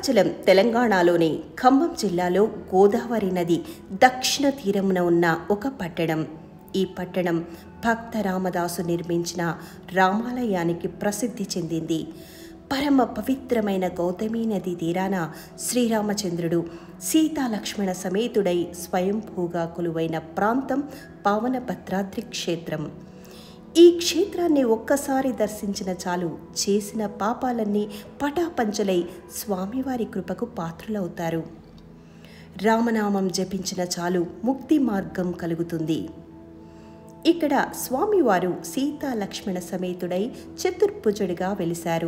భద్రాచలం తెలంగాణలోని ఖమ్మం జిల్లాలో గోదావరి నది దక్షిణ తీరమున ఉన్న ఒక పట్టణం ఈ పట్టణం భక్త రామదాసు నిర్మించిన రామాలయానికి ప్రసిద్ధి చెందింది పరమ పవిత్రమైన గౌతమీ నది తీరాన శ్రీరామచంద్రుడు సీతా లక్ష్మణ సమేతుడై స్వయంభూగా కొలువైన ప్రాంతం పావన భద్రాద్రి క్షేత్రం ఈ క్షేత్రాన్ని ఒక్కసారి దర్శించిన చాలు చేసిన పాపాలన్నీ పటాపంచలై స్వామివారి కృపకు పాత్రులవుతారు రామనామం జపించిన చాలు ముక్తి మార్గం కలుగుతుంది ఇక్కడ స్వామివారు సీతా లక్ష్మణ సమేతుడై చతుర్భుజుడిగా వెలిశారు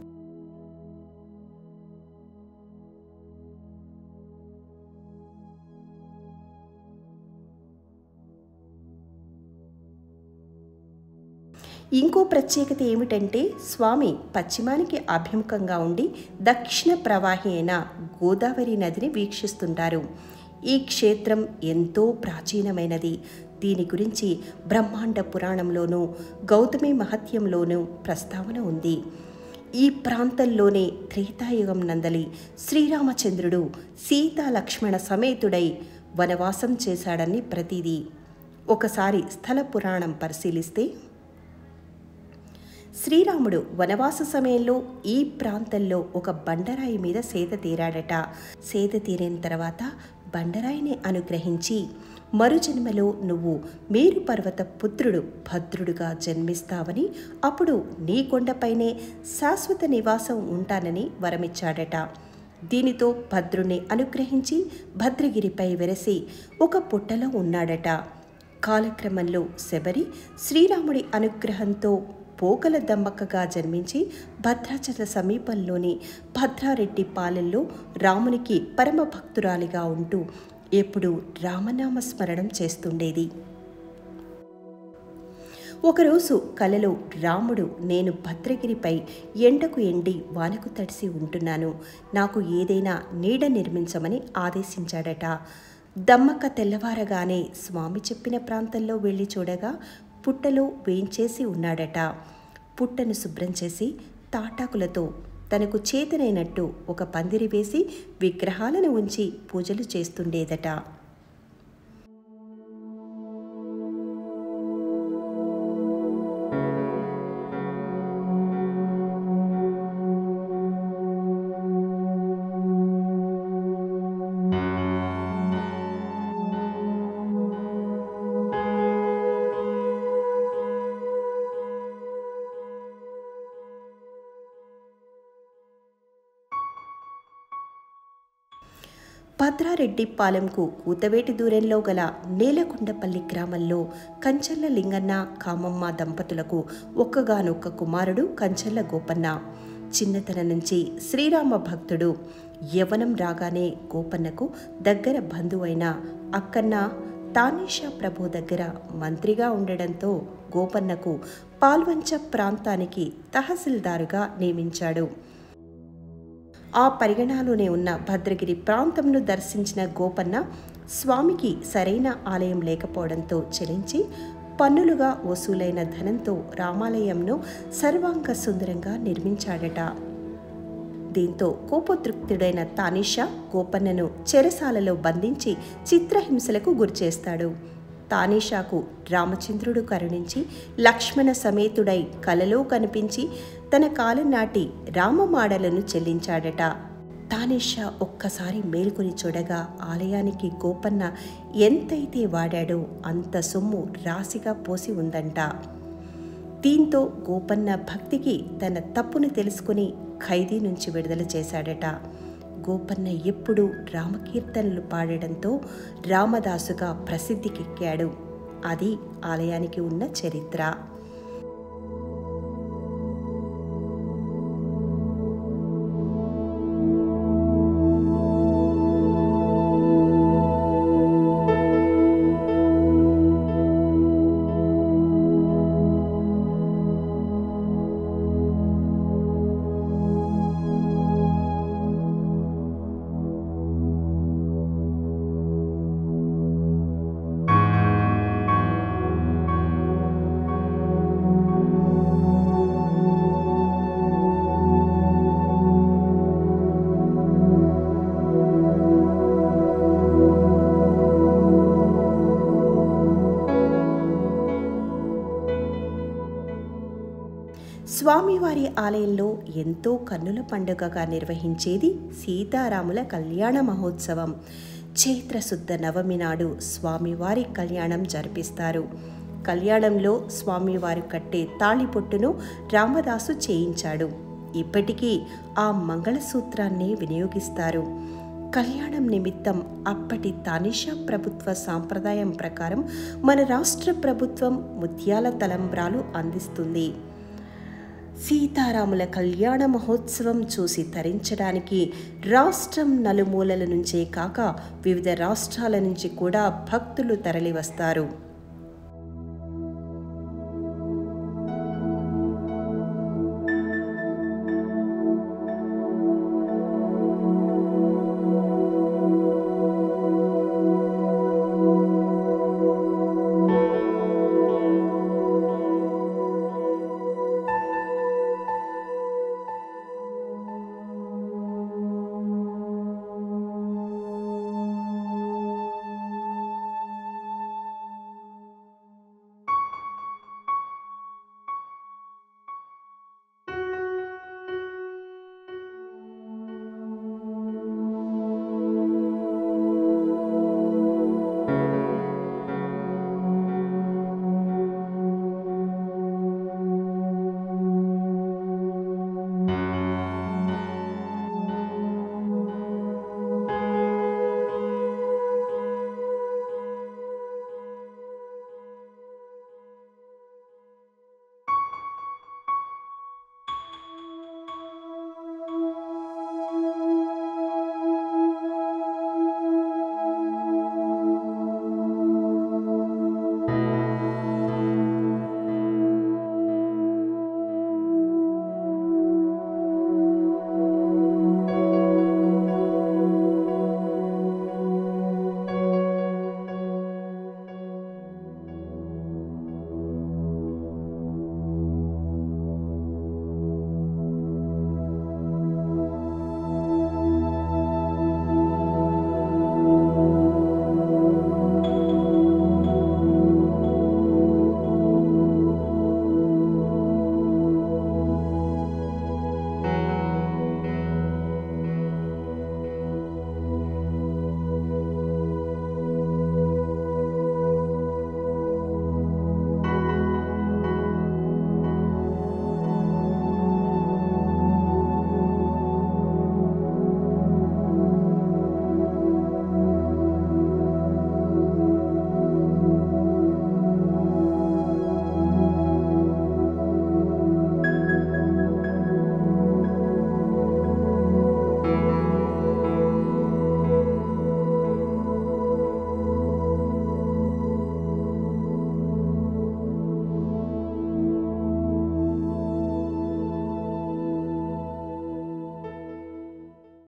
ఇంకో ప్రత్యేకత ఏమిటంటే స్వామి పశ్చిమానికి అభిముఖంగా ఉండి దక్షిణ ప్రవాహి అయిన గోదావరి నదిని వీక్షిస్తుంటారు ఈ క్షేత్రం ఎంతో ప్రాచీనమైనది దీని గురించి బ్రహ్మాండ పురాణంలోనూ గౌతమి మహత్యంలోనూ ప్రస్తావన ఉంది ఈ ప్రాంతంలోనే త్రేతాయుగం నందలి శ్రీరామచంద్రుడు సీతా లక్ష్మణ సమేతుడై వనవాసం చేశాడని ప్రతీది ఒకసారి స్థల పురాణం పరిశీలిస్తే శ్రీరాముడు వనవాస సమయంలో ఈ ప్రాంతంలో ఒక బండరాయి మీద సేద తీరాడట సేద తీరిన తర్వాత బండరాయిని అనుగ్రహించి మరుజన్మలో నువ్వు మేరు పర్వత పుత్రుడు భద్రుడుగా జన్మిస్తావని అప్పుడు నీ కొండపైనే శాశ్వత నివాసం ఉంటానని వరమిచ్చాడట దీనితో భద్రుణ్ణి అనుగ్రహించి భద్రగిరిపై వెరసి ఒక పుట్టలో ఉన్నాడట కాలక్రమంలో శబరి శ్రీరాముడి అనుగ్రహంతో పోకల దమ్మక్కగా జన్మించి భద్రాచల సమీపంలోని భద్రారెడ్డి పాలెంలో రామునికి పరమ భక్తురాలిగా ఉంటూ ఎప్పుడు రామనామ స్మరణం చేస్తుండేది ఒకరోజు కలలో రాముడు నేను భద్రగిరిపై ఎండకు ఎండి వానకు తడిసి ఉంటున్నాను నాకు ఏదైనా నీడ నిర్మించమని ఆదేశించాడట దమ్మక్క తెల్లవారగానే స్వామి చెప్పిన ప్రాంతంలో వెళ్ళి చూడగా పుట్టలో వేయించేసి ఉన్నాడట పుట్టను శుభ్రం చేసి తాటాకులతో తనకు చేతనైనట్టు ఒక పందిరి వేసి విగ్రహాలను ఉంచి పూజలు చేస్తుండేదట భద్రారెడ్డిపాలెంకు కూతవేటి దూరంలో గల నేలకొండపల్లి గ్రామంలో కంచర్ల లింగన్న కామమ్మ దంపతులకు ఒక్కగానొక్క కుమారుడు కంచర్ల గోపన్న చిన్నతనం నుంచి శ్రీరామ భక్తుడు యవనం రాగానే గోపన్నకు దగ్గర బంధువైన అక్కన్న తానీషా ప్రభు దగ్గర మంత్రిగా ఉండడంతో గోపన్నకు పాల్వంచ ప్రాంతానికి తహసీల్దారుగా నియమించాడు ఆ పరిగణలోనే ఉన్న భద్రగిరి ప్రాంతంను దర్శించిన గోపన్న స్వామికి సరైన ఆలయం లేకపోవడంతో చెలించి పన్నులుగా వసూలైన ధనంతో రామాలయంను సర్వాంగ సుందరంగా నిర్మించాడట దీంతో కోపోతృప్తుడైన తానిషా గోపన్నను చెరసాలలో బంధించి చిత్రహింసలకు గురిచేస్తాడు తానీషాకు రామచంద్రుడు కరుణించి లక్ష్మణ సమేతుడై కలలో కనిపించి తన కాలం నాటి రామమాడలను చెల్లించాడట తానీషా ఒక్కసారి మేల్కొని చూడగా ఆలయానికి గోపన్న ఎంతైతే వాడాడో అంత సొమ్ము రాశిగా పోసి ఉందంట దీంతో గోపన్న భక్తికి తన తప్పును తెలుసుకుని ఖైదీ నుంచి విడుదల చేశాడట గోపన్న ఎప్పుడూ రామకీర్తనలు పాడడంతో రామదాసుగా ప్రసిద్ధికెక్కాడు అది ఆలయానికి ఉన్న చరిత్ర స్వామివారి ఆలయంలో ఎంతో కన్నుల పండుగగా నిర్వహించేది సీతారాముల కళ్యాణ మహోత్సవం చైత్రశుద్ధ నవమి నాడు స్వామివారి కళ్యాణం జరిపిస్తారు కళ్యాణంలో స్వామివారు కట్టే తాళిపొట్టును రామదాసు చేయించాడు ఇప్పటికీ ఆ మంగళసూత్రాన్ని వినియోగిస్తారు కళ్యాణం నిమిత్తం అప్పటి తానిషా ప్రభుత్వ సాంప్రదాయం ప్రకారం మన రాష్ట్ర ప్రభుత్వం ముత్యాల తలంబ్రాలు అందిస్తుంది సీతారాముల కళ్యాణ మహోత్సవం చూసి తరించడానికి రాష్ట్రం నలుమూలల నుంచే కాక వివిధ రాష్ట్రాల నుంచి కూడా భక్తులు తరలివస్తారు